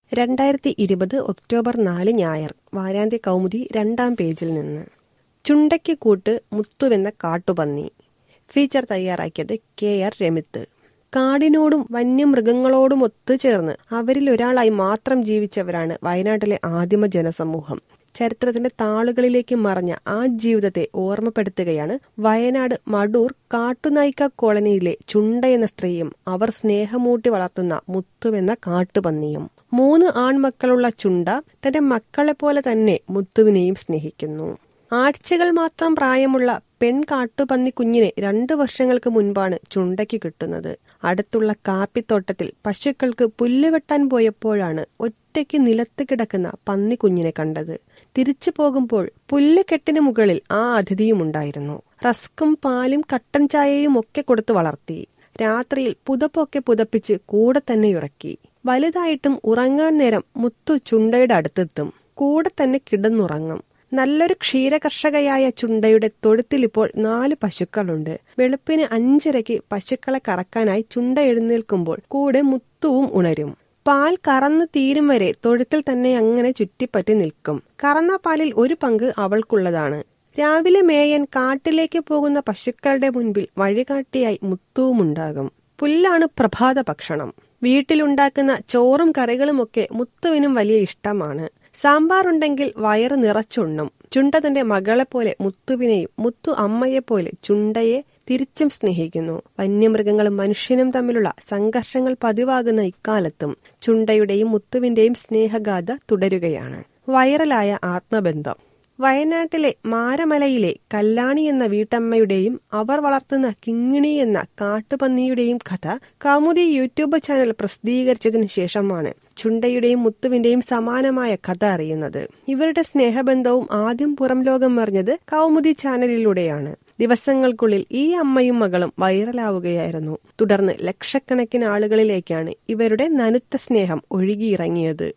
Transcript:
രണ്ടായിരത്തി ഇരുപത് ഒക്ടോബർ നാല് ഞായർ വാരാന്ത്യ കൗമുദി രണ്ടാം പേജിൽ നിന്ന് ചുണ്ടയ്ക്ക് കൂട്ട് മുത്തുവെന്ന കാട്ടുപന്നി ഫീച്ചർ തയ്യാറാക്കിയത് കെ ആർ രമിത്ത് കാടിനോടും വന്യമൃഗങ്ങളോടും ഒത്തുചേർന്ന് അവരിൽ ഒരാളായി മാത്രം ജീവിച്ചവരാണ് വയനാട്ടിലെ ആദിമ ജനസമൂഹം ചരിത്രത്തിന്റെ താളുകളിലേക്ക് മറഞ്ഞ ആ ജീവിതത്തെ ഓർമ്മപ്പെടുത്തുകയാണ് വയനാട് മടൂർ കാട്ടുനായിക്ക കോളനിയിലെ ചുണ്ട എന്ന സ്ത്രീയും അവർ സ്നേഹമൂട്ടി വളർത്തുന്ന മുത്തുവെന്ന കാട്ടുപന്നിയും മൂന്ന് ആൺമക്കളുള്ള ചുണ്ട തന്റെ മക്കളെപ്പോലെ തന്നെ മുത്തുവിനെയും സ്നേഹിക്കുന്നു ആഴ്ചകൾ മാത്രം പ്രായമുള്ള പെൺ കാട്ടുപന്നി കുഞ്ഞിനെ രണ്ടു വർഷങ്ങൾക്ക് മുൻപാണ് ചുണ്ടയ്ക്ക് കിട്ടുന്നത് അടുത്തുള്ള കാപ്പിത്തോട്ടത്തിൽ പശുക്കൾക്ക് പുല്ല് വെട്ടാൻ പോയപ്പോഴാണ് ഒറ്റയ്ക്ക് നിലത്ത് കിടക്കുന്ന പന്നി കുഞ്ഞിനെ കണ്ടത് തിരിച്ചു പോകുമ്പോൾ പുല്ലുകെട്ടിന് മുകളിൽ ആ അതിഥിയുമുണ്ടായിരുന്നു റസ്കും പാലും കട്ടൻ ചായയും ഒക്കെ കൊടുത്ത് വളർത്തി രാത്രിയിൽ പുതപ്പൊക്കെ പുതപ്പിച്ച് കൂടെ തന്നെ ഇറക്കി വലുതായിട്ടും ഉറങ്ങാൻ നേരം മുത്തു ചുണ്ടയുടെ അടുത്തെത്തും കൂടെ തന്നെ കിടന്നുറങ്ങും നല്ലൊരു ക്ഷീരകർഷകയായ ചുണ്ടയുടെ തൊഴുത്തിലിപ്പോൾ നാല് പശുക്കളുണ്ട് വെളുപ്പിന് അഞ്ചരയ്ക്ക് പശുക്കളെ കറക്കാനായി ചുണ്ട എഴുന്നേൽക്കുമ്പോൾ കൂടെ മുത്തുവും ഉണരും പാൽ കറന്നു തീരും വരെ തൊഴുത്തിൽ തന്നെ അങ്ങനെ ചുറ്റിപ്പറ്റി നിൽക്കും കറന്ന പാലിൽ ഒരു പങ്ക് അവൾക്കുള്ളതാണ് രാവിലെ മേയൻ കാട്ടിലേക്ക് പോകുന്ന പശുക്കളുടെ മുൻപിൽ വഴികാട്ടിയായി മുത്തുവുമുണ്ടാകും പുല്ലാണ് പ്രഭാത ഭക്ഷണം വീട്ടിലുണ്ടാക്കുന്ന ചോറും കറികളുമൊക്കെ മുത്തുവിനും വലിയ ഇഷ്ടമാണ് സാമ്പാറുണ്ടെങ്കിൽ വയറ് നിറച്ചുണ്ണും ചുണ്ട തന്റെ മകളെപ്പോലെ മുത്തുവിനെയും മുത്തു അമ്മയെപ്പോലെ ചുണ്ടയെ തിരിച്ചും സ്നേഹിക്കുന്നു വന്യമൃഗങ്ങളും മനുഷ്യനും തമ്മിലുള്ള സംഘർഷങ്ങൾ പതിവാകുന്ന ഇക്കാലത്തും ചുണ്ടയുടെയും മുത്തുവിന്റെയും സ്നേഹഗാഥ തുടരുകയാണ് വൈറലായ ആത്മബന്ധം വയനാട്ടിലെ മാരമലയിലെ കല്ലാണി എന്ന വീട്ടമ്മയുടെയും അവർ വളർത്തുന്ന കിങ്ങിണി എന്ന കാട്ടുപന്നിയുടെയും കഥ കൗമുദി യൂട്യൂബ് ചാനൽ പ്രസിദ്ധീകരിച്ചതിനു ശേഷമാണ് ചുണ്ടയുടെയും മുത്തുവിന്റെയും സമാനമായ കഥ അറിയുന്നത് ഇവരുടെ സ്നേഹബന്ധവും ആദ്യം പുറം ലോകം അറിഞ്ഞത് കൗമുദി ചാനലിലൂടെയാണ് ദിവസങ്ങൾക്കുള്ളിൽ ഈ അമ്മയും മകളും വൈറലാവുകയായിരുന്നു തുടർന്ന് ലക്ഷക്കണക്കിന് ആളുകളിലേക്കാണ് ഇവരുടെ നനുത്ത സ്നേഹം ഒഴുകിയിറങ്ങിയത്